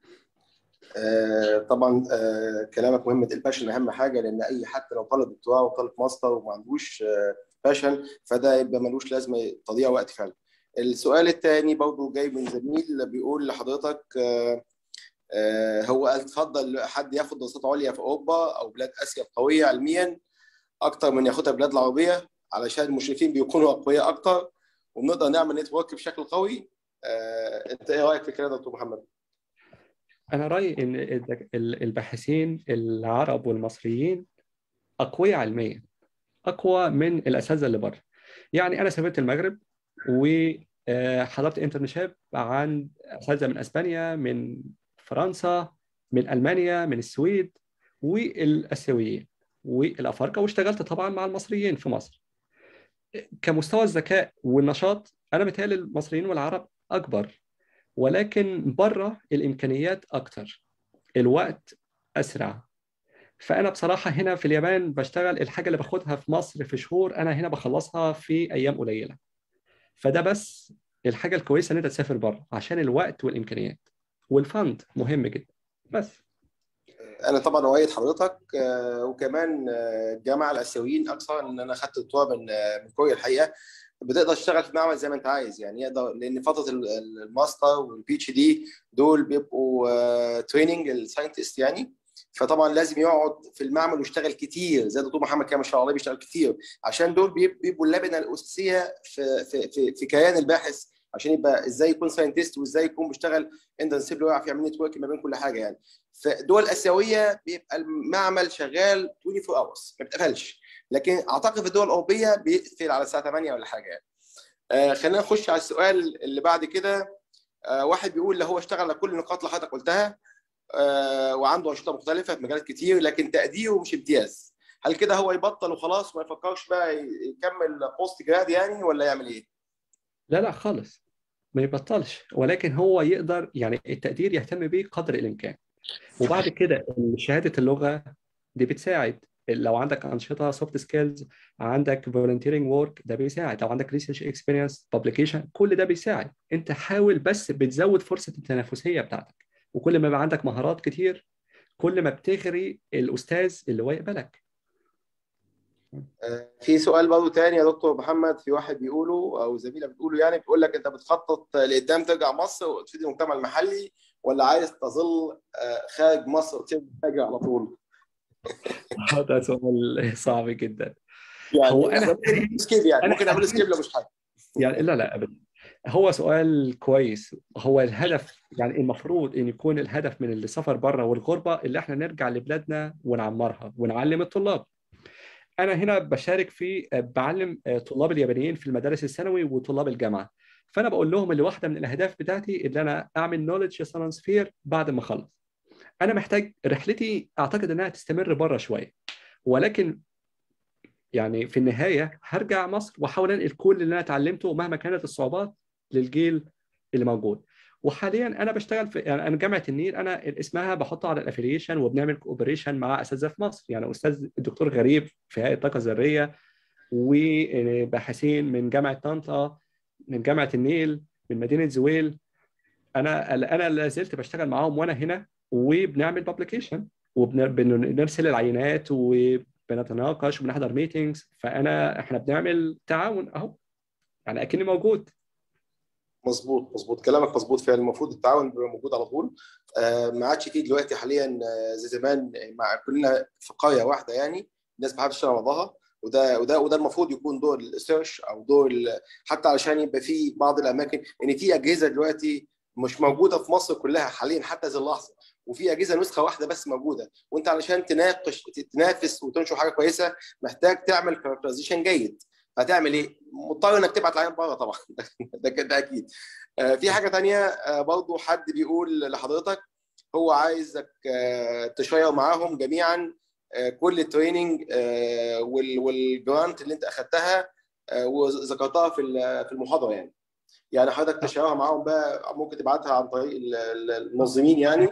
آه طبعا آه كلامك مهم الباشن اهم حاجه لان اي حتى لو طالب دكتوراه وطالب ماستر وما عندوش آه باشن فده يبقى ملوش لازمه تضييع وقت فعلا. السؤال الثاني برضه جاي من زميل بيقول لحضرتك هو قال تفضل حد ياخد دراسات عليا في اوروبا او بلاد اسيا قويه علميا اكتر من ياخدها البلاد العربيه علشان المشرفين بيكونوا اقوياء اكتر وبنقدر نعمل نتورك بشكل قوي انت ايه رايك في كده دكتور محمد؟ انا رايي ان الباحثين العرب والمصريين اقوياء علميا اقوى من الاساتذه اللي بره يعني انا سافرت المغرب وحضرت انترنشيب عن اساتذه من اسبانيا من فرنسا من المانيا من السويد والاسيويين والافارقه واشتغلت طبعا مع المصريين في مصر كمستوى الذكاء والنشاط انا متهيألي المصريين والعرب اكبر ولكن بره الامكانيات اكتر الوقت اسرع فانا بصراحه هنا في اليابان بشتغل الحاجه اللي باخدها في مصر في شهور انا هنا بخلصها في ايام قليله فده بس الحاجه الكويسه ان انت تسافر بره عشان الوقت والامكانيات والفند مهم جدا بس انا طبعا اؤيد حضرتك وكمان الجامعه الاسيويين اكثر ان انا خدت دكتوراه من من كوريا الحقيقه بتقدر تشتغل في معمل زي ما انت عايز يعني يقدر لان فتره الماستر والبي اتش دي دول بيبقوا تريننج الساينتست يعني فطبعا لازم يقعد في المعمل ويشتغل كتير زي الدكتور محمد كده ما شاء الله بيشتغل كتير عشان دول بيبقوا اللبنه الاساسيه في في في, في كيان الباحث عشان يبقى ازاي يكون ساينتست وازاي يكون بيشتغل اندنسيبل ويعرف يعمل نتورك ما بين كل حاجه يعني فالدول الاسيويه بيبقى المعمل شغال 24 اورز ما بيتقفلش لكن اعتقد في الدول الاوروبيه بيقفل على الساعه 8 ولا حاجه يعني آه خلينا نخش على السؤال اللي بعد كده آه واحد بيقول هو اشتغل على كل النقاط اللي حضرتك قلتها آه وعنده انشطه مختلفه في مجالات كتير لكن تقديره مش امتياز هل كده هو يبطل وخلاص وما يفكرش بقى يكمل بوست جراد يعني ولا يعمل ايه؟ لا لا خالص ما يبطلش ولكن هو يقدر يعني التقدير يهتم بيه قدر الامكان وبعد كده شهاده اللغه دي بتساعد لو عندك انشطه سوفت سكيلز عندك فولنتيرنج ورك ده بيساعد لو عندك ريسيرش اكسبيرينس بابليكيشن كل ده بيساعد انت حاول بس بتزود فرصه التنافسيه بتاعتك وكل ما يبقى عندك مهارات كتير كل ما بتغري الاستاذ اللي هو يقبلك في سؤال برضه تاني يا دكتور محمد في واحد بيقوله او زميله بتقوله يعني بتقول لك انت بتخطط لقدام ترجع مصر وتفيد المجتمع المحلي ولا عايز تظل خارج مصر وترجع على طول؟ هذا سؤال صعب جدا يعني هو انا سكيب يعني أنا ممكن اعمل سكيب لو مش حاجه يعني لا لا ابدا هو سؤال كويس هو الهدف يعني المفروض ان يكون الهدف من السفر بره والغربه اللي احنا نرجع لبلادنا ونعمرها ونعلم الطلاب انا هنا بشارك في بعلم طلاب اليابانيين في المدارس الثانوي وطلاب الجامعه فانا بقول لهم اللي واحده من الاهداف بتاعتي اللي انا اعمل نولج ترانسفير بعد ما اخلص انا محتاج رحلتي اعتقد انها تستمر بره شويه ولكن يعني في النهايه هرجع مصر واحاول انقل كل اللي انا اتعلمته مهما كانت الصعوبات للجيل اللي موجود وحاليا انا بشتغل في يعني انا جامعه النيل انا اسمها بحطها على الافيليشن وبنعمل كوبريشن مع اساتذه في مصر يعني استاذ الدكتور غريب في هيئه الطاقه الذريه وباحثين من جامعه طنطا من جامعه النيل من مدينه زويل انا انا لا زلت بشتغل معاهم وانا هنا وبنعمل بابليكيشن وبنرسل العينات وبنتناقش وبنحضر ميتينجز فانا احنا بنعمل تعاون اهو يعني اكني موجود مظبوط مظبوط كلامك مظبوط فعلا المفروض التعاون بيبقى موجود على طول آه ما عادش فيه دلوقتي حاليا زي زمان مع كلنا في قريه واحده يعني الناس ما تشتغل مع بعضها وده وده وده المفروض يكون دور السيرش او دور حتى علشان يبقى في بعض الاماكن ان في اجهزه دلوقتي مش موجوده في مصر كلها حاليا حتى هذه اللحظه وفي اجهزه نسخه واحده بس موجوده وانت علشان تناقش تنافس وتنشر حاجه كويسه محتاج تعمل كاركترايزيشن جيد هتعمل ايه؟ مضطر انك تبعت العيان بره طبعا ده ده اكيد. آه في حاجه ثانيه آه برضه حد بيقول لحضرتك هو عايزك آه تشير معاهم جميعا كل التريننج والجرانت اللي انت اخذتها وذكرتها في في المحاضره يعني. يعني حضرتك تشيرها معاهم بقى ممكن تبعتها عن طريق المنظمين يعني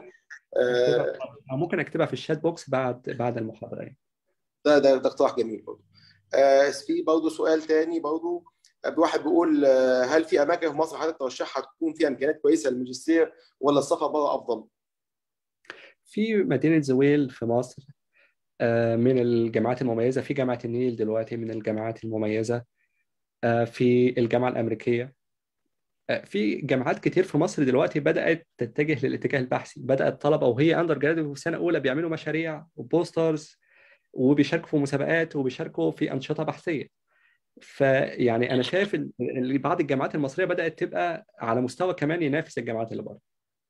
ممكن اكتبها في الشات بوكس بعد بعد المحاضره يعني. ده ده ده اقتراح جميل برضه. آه في برضه سؤال تاني برضه واحد بيقول هل في اماكن في مصر حضرتك ترشحها تكون فيها امكانيات كويسه للماجستير ولا السفر بره افضل؟ في مدينه زويل في مصر آه من الجامعات المميزه في جامعه النيل دلوقتي من الجامعات المميزه آه في الجامعه الامريكيه في جامعات كتير في مصر دلوقتي بدات تتجه للاتجاه البحثي بدات طلبه وهي اندر جراديويت في سنه اولى بيعملوا مشاريع وبوسترز وبيشاركوا في مسابقات وبيشاركوا في انشطه بحثيه فيعني انا شايف ان بعض الجامعات المصريه بدات تبقى على مستوى كمان ينافس الجامعات اللي بره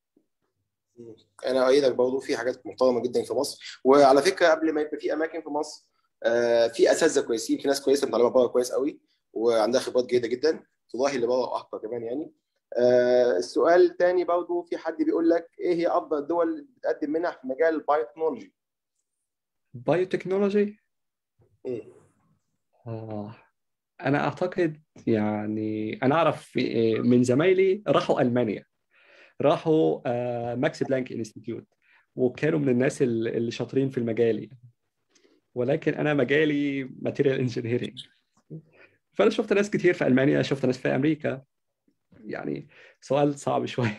انا اؤيدك برضه في حاجات محترمه جدا في مصر وعلى فكره قبل ما يبقى في اماكن في مصر في اساتذه كويسين في ناس كويسه متعلمه بره كويس قوي وعندها خبرات جيده جدا تضاهي اللي بره واكتر كمان يعني السؤال الثاني برضه في حد بيقول لك ايه هي افضل الدول اللي بتقدم منح في مجال البايوتكنولوجي بايوتكنولوجي آه. انا اعتقد يعني انا اعرف من زمايلي راحوا المانيا راحوا آه ماكس بلانك انستيتيوت وكانوا من الناس اللي شاطرين في المجال يعني. ولكن انا مجالي ماتيريال انجينيرنج فانا شفت ناس كتير في المانيا شفت ناس في امريكا يعني سؤال صعب شويه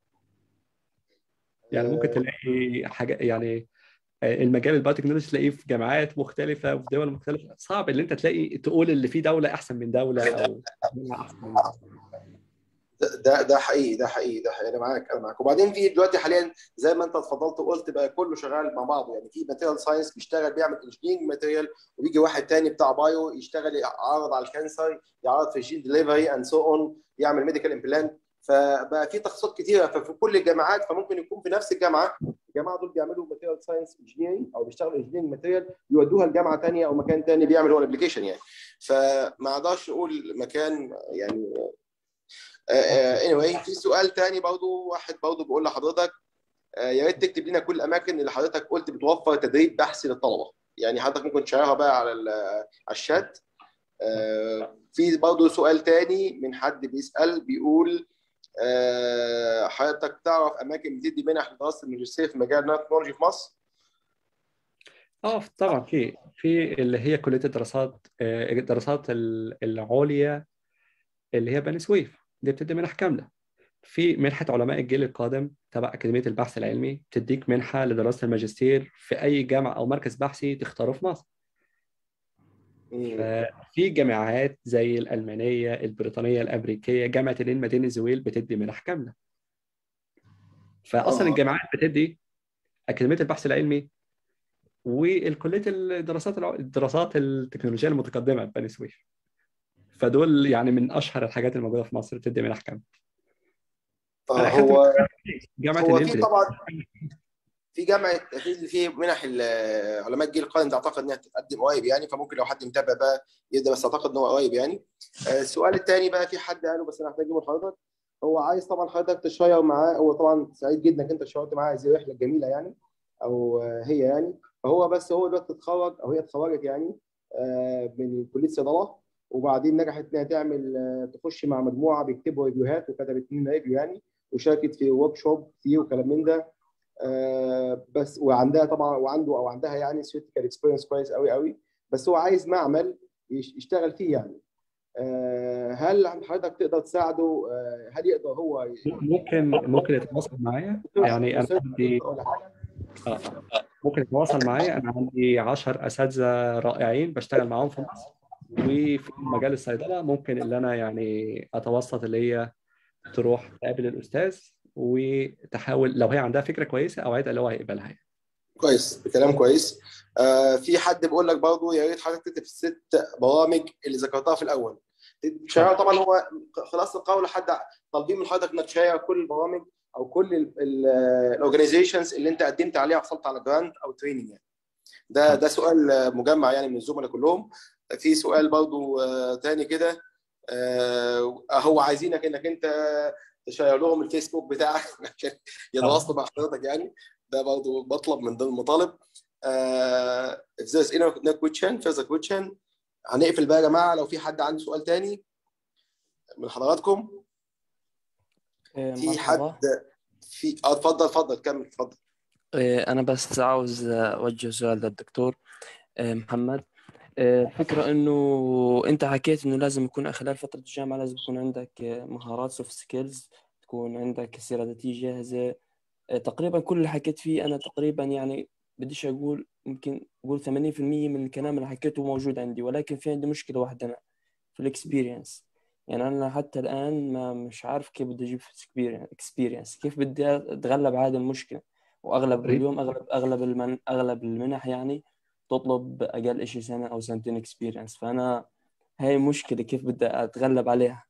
يعني ممكن تلاقي حاجه يعني المجال البايوتكنولوجي تلاقيه في جامعات مختلفه وفي دول مختلفه صعب اللي انت تلاقي تقول اللي في دوله احسن من دوله او احسن ده ده حقيقي ده حقيقي ده حقيقي انا معاك انا معاك وبعدين في دلوقتي حاليا زي ما انت اتفضلت وقلت بقى كله شغال مع بعضه يعني في ماتيريال ساينس بيشتغل بيعمل انجينيرنج ماتيريال ويجي واحد تاني بتاع بايو يشتغل يعرض علل الكانسر يعرض في الجين ديليفري اند سو اون يعمل ميديكال امبلانت فبقى في تخصصات كتيره ففي كل الجامعات فممكن يكون في نفس الجامعه الجماعه دول بيعملوا ماتيريال ساينس انجينيرنج او بيشتغلوا انجينيرنج ماتيريال يودوها لجامعه ثانيه او مكان ثاني بيعمل هو الابلكيشن يعني فما اقدرش نقول مكان يعني اني anyway, في سؤال ثاني برضه واحد برضه بيقول لحضرتك يا ريت تكتب لنا كل الاماكن اللي حضرتك قلت بتوفر تدريب بحثي للطلبه يعني حضرتك ممكن تشيرها بقى على على الشات في برضه سؤال ثاني من حد بيسال بيقول حضرتك تعرف اماكن بتدي منح لدراسه الماجستير في مجال النانو تكنولوجي في مصر؟ اه طبعا في في اللي هي كليه الدراسات الدراسات العليا اللي هي بني سويف دي بتدي منح كامله في منحه علماء الجيل القادم تبع اكاديميه البحث العلمي بتديك منحه لدراسه الماجستير في اي جامعه او مركز بحثي تختاره في مصر ففي جامعات زي الألمانية البريطانية الأمريكية جامعة النيل مدينة زويل بتدي منح كاملة فأصلا الجامعات بتدي أكاديمية البحث العلمي والكلية الدراسات الدراسات التكنولوجية المتقدمة بني سويف فدول يعني من أشهر الحاجات الموجودة في مصر بتدي منح كاملة هو جامعة هو النيل طبعا في جامعه في في منح علماء الجيل القادم ده اعتقد انها تتقدم قريب يعني فممكن لو حد متابع بقى يبدا بس اعتقد ان هو قريب يعني السؤال الثاني بقى في حد قاله بس انا محتاج اجيبه لحضرتك هو عايز طبعا حضرتك تشير معاه هو طبعا سعيد جدا انك انت شيرت معاه هذه الرحله الجميله يعني او هي يعني فهو بس هو دلوقتي اتخرج او هي اتخرجت يعني من كليه صيدله وبعدين نجحت انها تعمل تخش مع مجموعه بيكتبوا ريفيوهات وكتبت اثنين ريفيو يعني وشاركت في ورك شوب كتير وكلام من ده آه بس وعندها طبعا وعنده او عندها يعني سيوتيكال اكسبيرينس كويس قوي قوي بس هو عايز معمل يشتغل فيه يعني آه هل حضرتك تقدر تساعده آه هل يقدر هو ممكن ممكن يتواصل معايا يعني انا عندي آه. ممكن يتواصل معايا انا عندي 10 اساتذه رائعين بشتغل معاهم في مصر وفي مجال الصيدله ممكن اللي انا يعني اتوسط اللي هي تروح تقابل الاستاذ وتحاول لو هي عندها فكره كويسه اوعدها اللي هو هيقبلها يعني. كويس كلام كويس آه في حد بيقول لك برضه يا ريت حضرتك تكتب الست برامج اللي ذكرتها في الاول تشير طبعا هو خلاص القول حد طالبين من حضرتك انك تشير كل البرامج او كل الاورجنايزيشنز اللي انت قدمت عليها حصلت على جرانت او تريننج يعني ده ده سؤال مجمع يعني من الزملاء كلهم في سؤال برضه تاني كده آه هو عايزينك انك انت تشير لهم الفيسبوك بتاعك عشان يتواصلوا مع حضرتك يعني ده برضه بطلب من ضمن المطالب uh, if there's no question further question هنقفل بقى يا جماعه لو في حد عنده سؤال تاني من حضراتكم في حد في اه اتفضل اتفضل كمل اتفضل انا بس عاوز اوجه سؤال للدكتور محمد الفكرة إنه أنت حكيت إنه لازم يكون خلال فترة الجامعة لازم يكون عندك مهارات سوفت سكيلز تكون عندك سيرة ذاتية جاهزة تقريبا كل اللي حكيت فيه أنا تقريبا يعني بديش أقول ممكن أقول 80% من الكلام اللي حكيته موجود عندي ولكن في عندي مشكلة واحدة أنا في الإكسبيرينس يعني أنا حتى الآن ما مش عارف كيف بدي أجيب إكسبيرينس كيف بدي أتغلب على هذه المشكلة وأغلب اليوم أغلب أغلب المن أغلب المنح يعني تطلب اقل شيء سنه او سنتين اكسبيرينس فانا هاي مشكله كيف بدي اتغلب عليها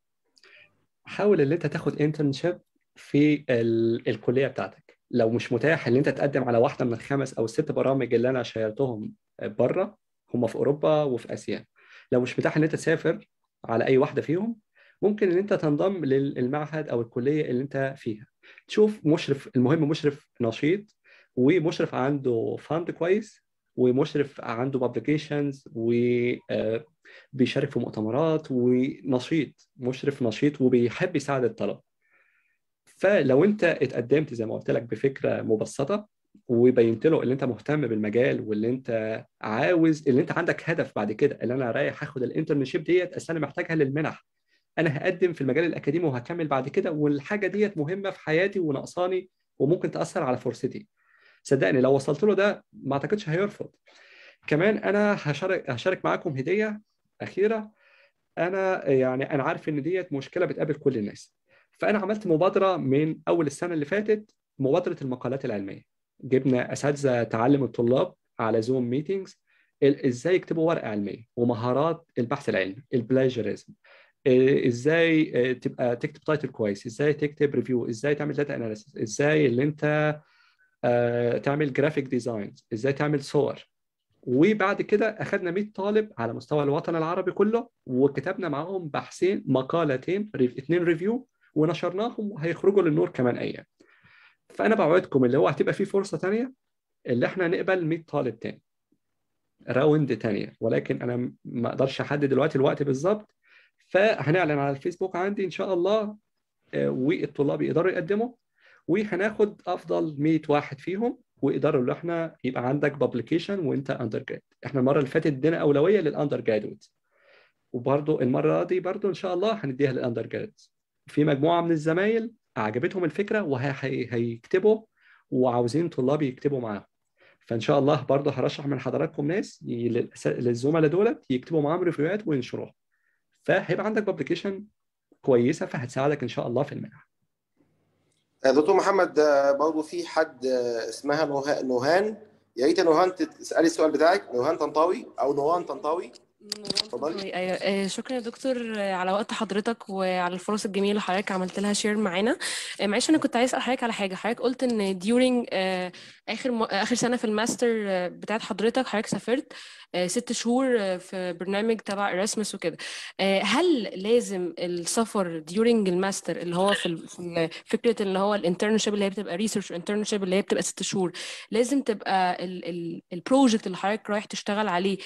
حاول ان انت تاخد انترنشيب في ال... الكليه بتاعتك لو مش متاح ان انت تقدم على واحده من الخمس او الست برامج اللي انا شيرتهم بره هم في اوروبا وفي اسيا لو مش متاح ان انت تسافر على اي واحده فيهم ممكن ان انت تنضم للمعهد او الكليه اللي انت فيها تشوف مشرف المهم مشرف نشيط ومشرف عنده فاند كويس ومشرف عنده بابليكيشنز وبيشارك في مؤتمرات ونشيط مشرف نشيط وبيحب يساعد الطلبه فلو انت اتقدمت زي ما قلت لك بفكره مبسطه وبينت له اللي انت مهتم بالمجال واللي انت عاوز اللي انت عندك هدف بعد كده اللي انا رايح اخد الانترنشيب ديت اصل انا محتاجها للمنح انا هقدم في المجال الاكاديمي وهكمل بعد كده والحاجه ديت مهمه في حياتي وناقصاني وممكن تاثر على فرصتي صدقني لو وصلت له ده ما اعتقدش هيرفض كمان انا هشارك هشارك معاكم هديه اخيره انا يعني انا عارف ان ديت مشكله بتقابل كل الناس فانا عملت مبادره من اول السنه اللي فاتت مبادره المقالات العلميه جبنا اساتذه تعلم الطلاب على زوم ميتينجز ازاي يكتبوا ورقه علميه ومهارات البحث العلمي البلاجرزم ازاي تبقى تكتب تايتل كويس ازاي تكتب ريفيو ازاي تعمل داتا اناليسيس ازاي اللي انت تعمل جرافيك ديزاين ازاي تعمل صور وبعد كده اخذنا 100 طالب على مستوى الوطن العربي كله وكتبنا معاهم بحثين مقالتين اثنين ريفيو ونشرناهم وهيخرجوا للنور كمان ايام فانا بوعدكم اللي هو هتبقى في فرصه ثانيه اللي احنا نقبل 100 طالب تاني راوند ثانيه ولكن انا ما اقدرش احدد دلوقتي الوقت بالظبط فهنعلن على الفيسبوك عندي ان شاء الله والطلاب يقدروا يقدموا وهناخد افضل 100 واحد فيهم ويقدروا ان احنا يبقى عندك بابليكيشن وانت اندر جراد احنا المره اللي فاتت ادينا اولويه للاندر جرادويت وبرضه المره دي برضه ان شاء الله هنديها للاندر جراد في مجموعه من الزمايل عجبتهم الفكره وهيكتبوا وعاوزين طلاب يكتبوا معاهم فان شاء الله برضه هرشح من حضراتكم ناس للزملاء دولت يكتبوا معاهم ريفيوهات وينشروها فهيبقى عندك بابليكيشن كويسه فهتساعدك ان شاء الله في المنح دكتور محمد برضه في حد اسمها نوهان يا ريت نوهان تسالي السؤال بتاعك نوهان طنطاوي او نوهان طنطاوي اتفضلي ايوه شكرا يا دكتور على وقت حضرتك وعلى الفرص الجميله اللي حضرتك عملت لها شير معانا معلش انا كنت عايز اسال حضرتك على حاجه حضرتك قلت ان during اخر م... اخر سنه في الماستر بتاعت حضرتك حضرتك سافرت ست شهور في برنامج تبع اراسمس وكده هل لازم السفر during الماستر اللي هو في فكره اللي هو الانترنشيب اللي هي بتبقى ريسيرش انترنشيب اللي هي بتبقى ست شهور لازم تبقى البروجكت اللي حضرتك رايح تشتغل عليه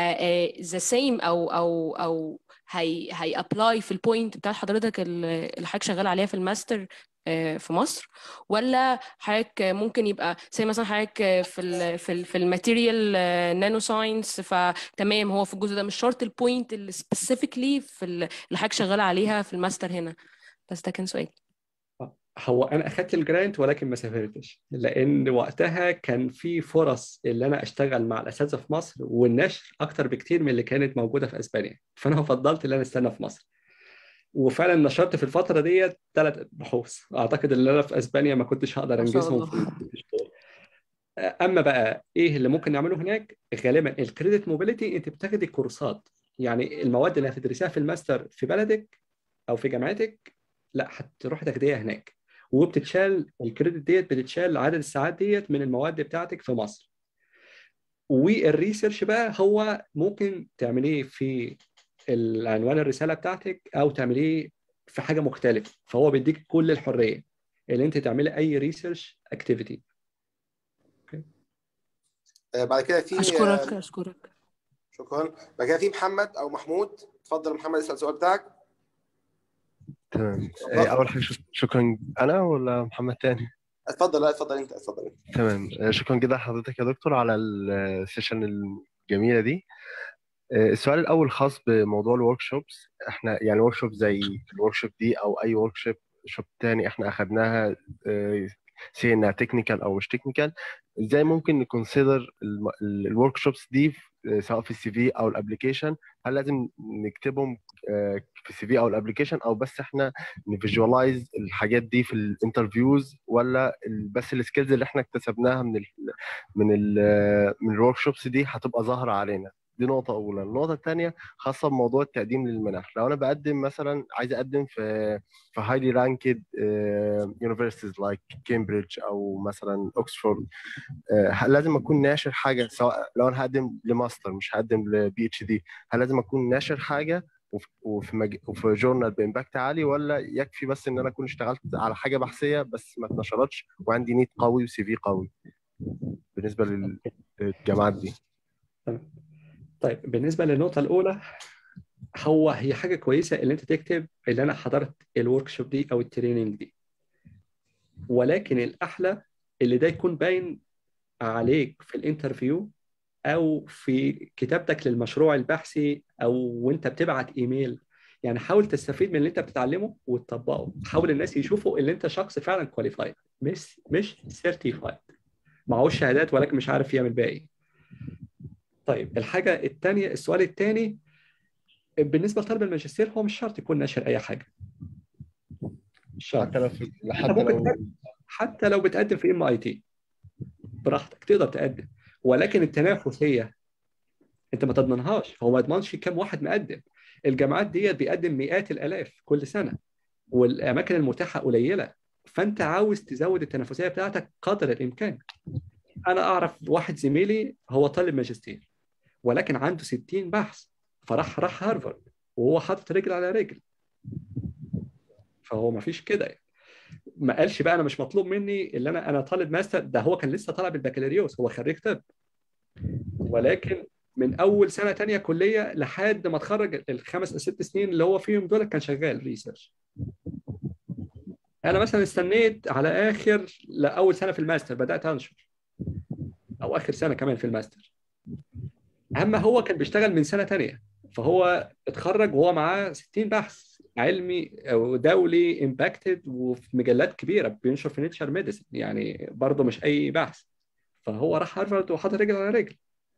ذا سيم او او او هي هي ابلاي في البوينت بتاعت حضرتك اللي حضرتك شغال عليها في الماستر في مصر ولا حضرتك ممكن يبقى زي مثلا حضرتك في ال في ال في الماتيريال نانو ساينس فتمام هو في الجزء ده مش شرط البوينت اللي سبيسيفيكلي في اللي حضرتك شغاله عليها في الماستر هنا بس ده كان سؤال هو انا اخدت الجرانت ولكن ما سافرتش لان وقتها كان في فرص اللي انا اشتغل مع الاساتذه في مصر والنشر اكتر بكتير من اللي كانت موجوده في اسبانيا فانا فضلت ان انا استنى في مصر وفعلا نشرت في الفتره ديت ثلاث بحوث اعتقد ان انا في اسبانيا ما كنتش هقدر انجزهم في الشغل اما بقى ايه اللي ممكن نعمله هناك غالبا الكريدت موبيليتي انت بتاخدي كورسات يعني المواد اللي هتدرسيها في الماستر في بلدك او في جامعتك لا هتروحي تاخديها هناك وبتتشال الكريدت ديت بتتشال عدد الساعات ديت من المواد بتاعتك في مصر والريسيرش بقى هو ممكن تعمليه في العنوان الرساله بتاعتك او تعمليه في حاجه مختلفه فهو بيديك كل الحريه اللي انت تعملي اي ريسيرش اكتيفيتي بعد كده في اشكرك اشكرك شكرا بعد كده في محمد او محمود اتفضل محمد اسال السؤال بتاعك تمام اول حاجه شكرا انا ولا محمد تاني اتفضل لا اتفضل انت اتفضل انت تمام شكرا جدا لحضرتك يا دكتور على السيشن الجميله دي السؤال الاول خاص بموضوع الورك شوبس احنا يعني ورك شوب زي الورك شوب دي او اي ورك شوب شوب تاني احنا اخذناها سي انها تكنيكال او مش تكنيكال ازاي ممكن نكونسيدر الورك شوبس دي سواء في السي في او الابلكيشن هل لازم نكتبهم في السي في او الابلكيشن او بس احنا نفيجوالايز الحاجات دي في الانترفيوز ولا بس السكيلز اللي احنا اكتسبناها من ال من ال من الورك شوبس دي هتبقى ظاهره علينا دي نقطة أولى، النقطة الثانية خاصة بموضوع التقديم للمنح، لو أنا بقدم مثلا عايز أقدم في في هايلي رانكد يونيفرسيتيز لايك كامبريدج أو مثلا أوكسفورد هل لازم أكون ناشر حاجة سواء لو أنا هقدم لماستر مش هقدم لبي اتش دي، هل لازم أكون ناشر حاجة وفي مج... وفي جورنال بامباكت عالي ولا يكفي بس ان انا اكون اشتغلت على حاجه بحثيه بس ما اتنشرتش وعندي نيت قوي وسي في قوي بالنسبه للجامعات دي طيب بالنسبه للنقطه الاولى هو هي حاجه كويسه اللي انت تكتب اللي انا حضرت الورك شوب دي او التريننج دي ولكن الاحلى اللي ده يكون باين عليك في الانترفيو او في كتابتك للمشروع البحثي او وانت بتبعت ايميل يعني حاول تستفيد من اللي انت بتتعلمه وتطبقه حاول الناس يشوفوا اللي انت شخص فعلا كواليفايد مش مش سيرتيفايد معهوش شهادات ولكن مش عارف يعمل باقي طيب الحاجه الثانيه السؤال الثاني بالنسبه لطالب الماجستير هو مش شرط يكون ناشر اي حاجه شهر حتى لو في انت حتى ممكن لو تقدم حتى لو بتقدم في ام اي تي براحتك تقدر تقدم ولكن التنافسيه انت ما تضمنهاش هو ما يضمنش كم واحد مقدم الجامعات ديت بيقدم مئات الالاف كل سنه والاماكن المتاحه قليله فانت عاوز تزود التنافسيه بتاعتك قدر الامكان انا اعرف واحد زميلي هو طالب ماجستير ولكن عنده 60 بحث فراح راح هارفارد وهو حاطط رجل على رجل فهو ما فيش كده يعني. ما قالش بقى انا مش مطلوب مني اللي انا انا طالب ماستر ده هو كان لسه طالب البكالوريوس هو خريج طب ولكن من اول سنه تانية كليه لحد ما اتخرج الخمس او ست سنين اللي هو فيهم دول كان شغال ريسيرش انا مثلا استنيت على اخر لاول سنه في الماستر بدات انشر او اخر سنه كمان في الماستر اما هو كان بيشتغل من سنه تانية فهو اتخرج وهو معاه 60 بحث علمي ودولي امباكتد وفي مجلات كبيره بينشر في نيتشر ميديسن يعني برضه مش اي بحث فهو راح هارفارد وحط رجل على رجل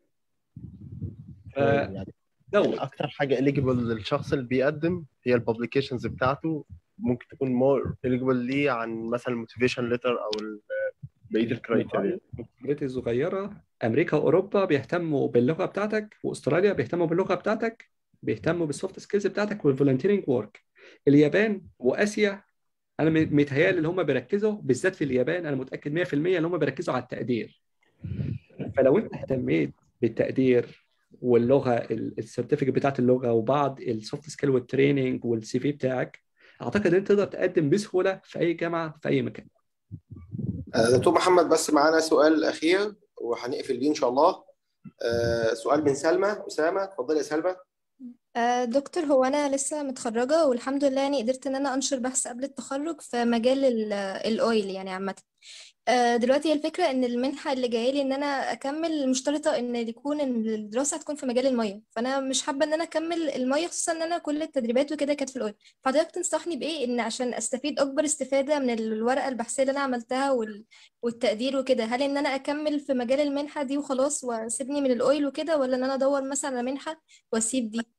يعني فزود اكتر حاجه eligible للشخص اللي بيقدم هي الببليكيشنز بتاعته ممكن تكون مور eligible ليه عن مثلا الموتيفيشن ليتر او ال- بقيه الكرايتيريا خبرتي الصغيره امريكا واوروبا بيهتموا باللغه بتاعتك واستراليا بيهتموا باللغه بتاعتك بيهتموا بالسوفت سكيلز بتاعتك والفولنتيرنج وورك اليابان واسيا انا م- متهيألي اللي هم بيركزوا بالذات في اليابان انا متاكد 100% اللي هم بيركزوا على التقدير فلو انت اهتميت بالتقدير واللغه السيرتيفيكت بتاعت اللغه وبعض السوفت سكيل والتريننج والسي في بتاعك اعتقد انت تقدر تقدم بسهوله في اي جامعه في اي مكان آه، دكتور محمد بس معانا سؤال اخير وهنقفل بيه ان شاء الله آه، سؤال من سلمى اسامه اتفضلي يا سلمى آه، دكتور هو أنا لسه متخرجة والحمد لله يعني قدرت إن أنا أنشر بحث قبل التخرج في مجال ال- الأويل يعني عامة آه، دلوقتي هي الفكرة إن المنحة اللي جاية لي إن أنا أكمل مشترطة إن يكون إن الدراسة هتكون في مجال المية فأنا مش حابة إن أنا أكمل المية خصوصا إن أنا كل التدريبات وكده كانت في الأويل فحضرتك تنصحني بإيه إن عشان أستفيد أكبر استفادة من الورقة البحثية اللي أنا عملتها وال... والتقدير وكده هل إن أنا أكمل في مجال المنحة دي وخلاص وأسيبني من الأويل وكده ولا إن أنا أدور مثلا على منحة وأسيب دي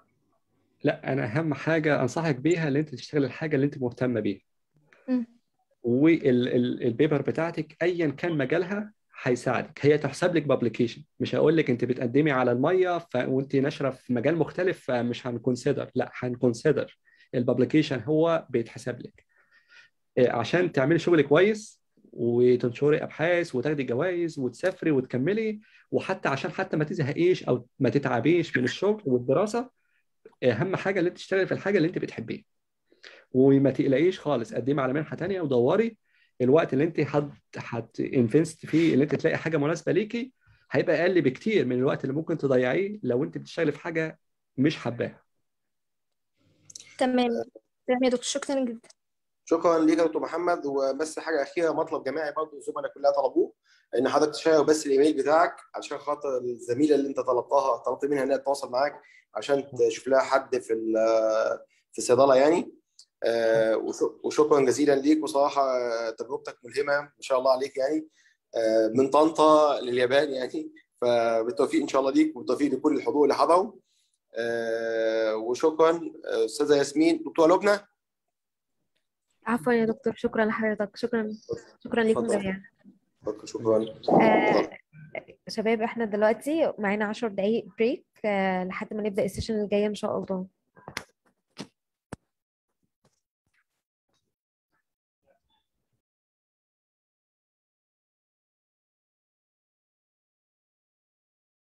لا انا اهم حاجه انصحك بيها اللي انت تشتغل الحاجه اللي انت مهتمه بيها مم. والبيبر بتاعتك ايا كان مجالها هيساعدك هي تحسب لك بابليكيشن مش هقول لك انت بتقدمي على الميه ف... وانت ناشره في مجال مختلف فمش هنكونسيدر لا هنكونسيدر البابليكيشن هو بيتحسب لك إيه، عشان تعملي شغل كويس وتنشري ابحاث وتاخدي جوائز وتسافري وتكملي وحتى عشان حتى ما تزهقيش او ما تتعبيش من الشغل والدراسه اهم حاجه اللي انت تشتغلي في الحاجه اللي انت بتحبيها وما تقلقيش خالص قدمي على منحه تانية ودوري الوقت اللي انت هت هت انفست فيه اللي انت تلاقي حاجه مناسبه ليكي هيبقى اقل بكتير من الوقت اللي ممكن تضيعيه لو انت بتشتغلي في حاجه مش حباها تمام تمام يا دكتور شكرا جدا شكرا ليك يا دكتور محمد وبس حاجه اخيره مطلب جماعي برضه الزملاء كلها طلبوه ان حضرتك تشير بس الايميل بتاعك علشان خاطر الزميله اللي انت طلبتها طلبت منها انها تتواصل معاك عشان تشوف لها حد في ال- في الصيدله يعني آه، وش- وشكرا جزيلا ليك وصراحه آه، تجربتك ملهمه ما شاء الله عليك يعني آه، من طنطا لليابان يعني فبالتوفيق ان شاء الله ليك وبالتوفيق لكل الحضور اللي حضروا آه، وشكرا آه، استاذه ياسمين دكتوره لبنى عفوا يا دكتور شكرا لحضرتك شكرا شكرا لكم اتفضل. جميعا شكرا شكرا آه شباب احنا دلوقتي معانا عشر دقايق بريك آه لحد ما نبدأ السيشن الجاية إن شاء الله